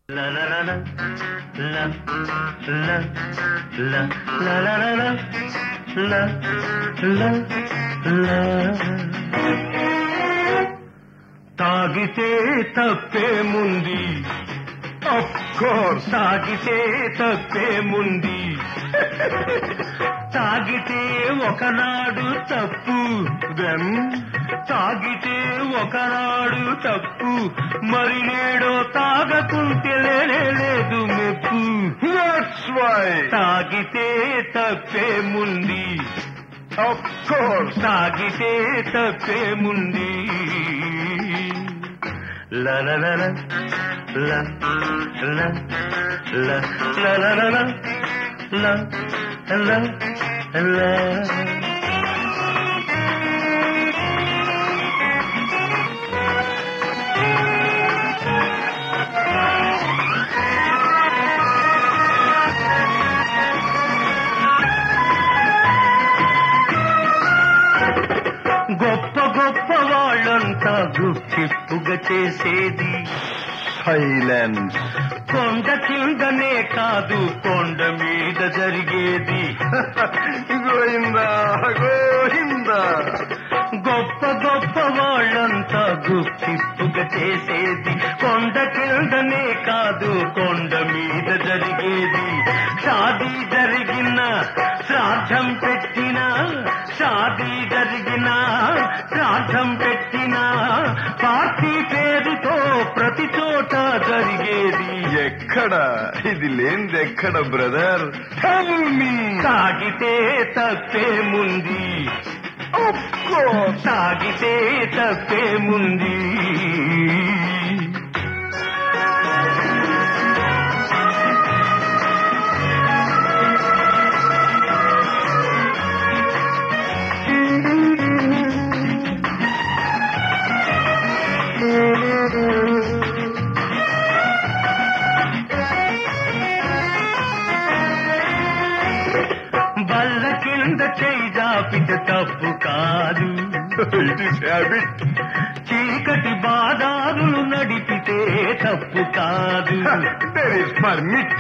La la la la la la la la la la la la la la తాగితే తప్పేముంది course తాగితే తప్పేముంది తాగితే ఒకనాడు తప్పు దెన్ తాగితే ఒకనాడు తప్పు మరి నేడో తాగకుంటే లేనే లేదు మెప్పు That's right. తాగితే తప్పేముంది Of course. తాగితే తప్పేముంది ల ల ల ల ల ల ల ల ల ల ల ల ల గొప్ప గొప్ప వాళ్ళంతా గుప్పిప్పుగా చేసేది Silence. కొండ కిందనే కాదు కొండ మీద జరిగేది గోయిందా గోయిందా గొప్ప గొప్ప వాళ్ళంతా గుప్పిప్పుగా చేసేది కొండ కిందనే కాదు కొండ మీద జరిగేది షాదీ జరిగిన శ్రాద్ధం పెట్టిన షాదీ జరిగిన శ్రాద్ధం పెట్టిన పార్టీ పేరుతో ప్రతి చోట జరిగేది ఎక్కడ ఇది లేనిది ఎక్కడ బ్రదర్ మీ తాగితే తప్పేముంది Of course. తాగితే తప్పేముంది బల్ల కింద చేయి జాపిట తప్పు కాదు It is habit. చీకటి బాదారులు నడిపితే తప్పు కాదు There is permit.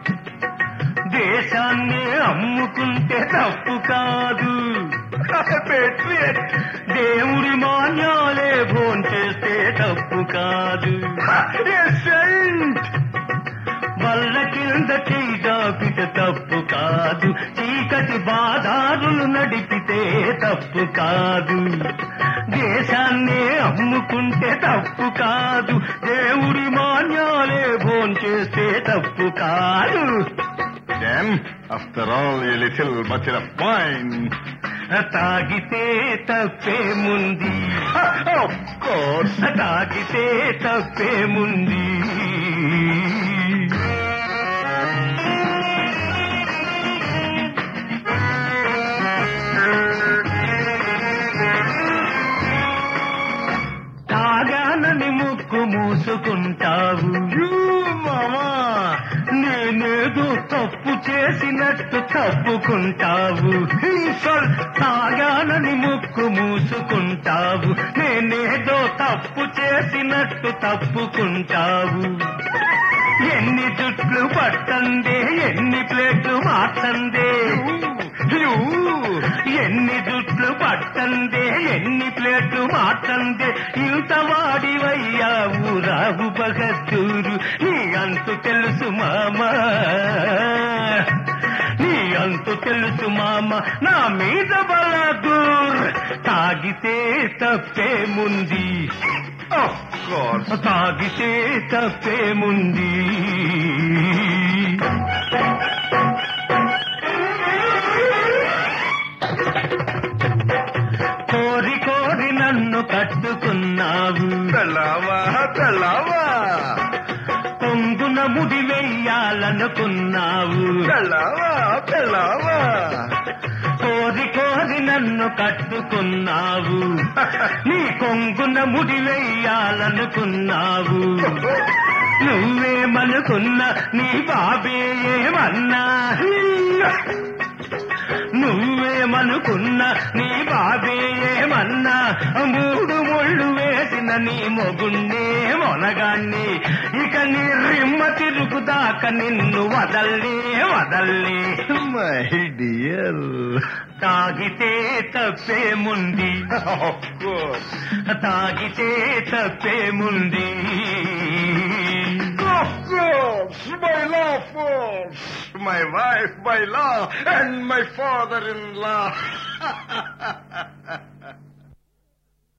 దేశాన్ని అమ్ముకుంటే తప్పు కాదు Patriot. దేవుడి మాన్యాలే భోంచేస్తే తప్పు కాదు A saint. వల్ల కింద చేయి జాపిట తప్పు కాదు చీకటి బాదారులు నడిపితే తప్పు కాదు దేశాన్ని అమ్ముకుంటే తప్పు కాదు దేవుడి మాన్యాలే భోంచేస్తే తప్పు కాదు Then, after all, a little bottle of wine. తాగితే తప్పేముంది Of course. తాగితే తప్పేముంది తాగానని ముక్కు మూసుకుంటావు మామా నేనేదో తప్పు చేసినట్టు తప్పుకుంటావు ఇన్సల్ట్ తాగానని ముక్కు మూసుకుంటావు నేనేదో తప్పు చేసినట్టు తప్పుకుంటావు ఎన్ని జుట్లు పట్టందే ఎన్ని ప్లేట్లు మార్చందే యూ, ఎన్ని జుట్లు పట్టందే ఎన్ని ప్లేట్లు మార్చందే ఇంత వాడివయ్యావు రావు బగద్దూరు నీ అంతు తెలుసు మామా నీ అంతు తెలుసు మామ నా మీద బలదూర్ తాగితే తప్పేముంది Of course. తాగితే తప్పేముంది కోరి కోరి నన్ను కట్టుకున్నావు పెళ్ళావా పెళ్ళావా పొంగున ముడి వెయ్యాలనుకున్నావు పెళ్ళావా పెళ్ళావా కోరి కోరి నన్ను కట్టుకున్నావు నీ కొంగున ముడి వెయ్యాలనుకున్నావు నువ్వేమనుకున్నా నీ బాబే ఏమన్నా నువ్వేమనుకున్నా నీ బాబే ఏమన్నా మూడు ముళ్ళు వేసిన నీ మొగుణ్ణే మొనగాణ్ణి ఇక నీ రిమ్మ తిరుగుదాక నిన్ను వదల్నే వదల్నే My dear. తాగితే తప్పేముంది Of course. తాగితే తప్పేముంది Of course. My law force. My wife, my law, and my father-in-law.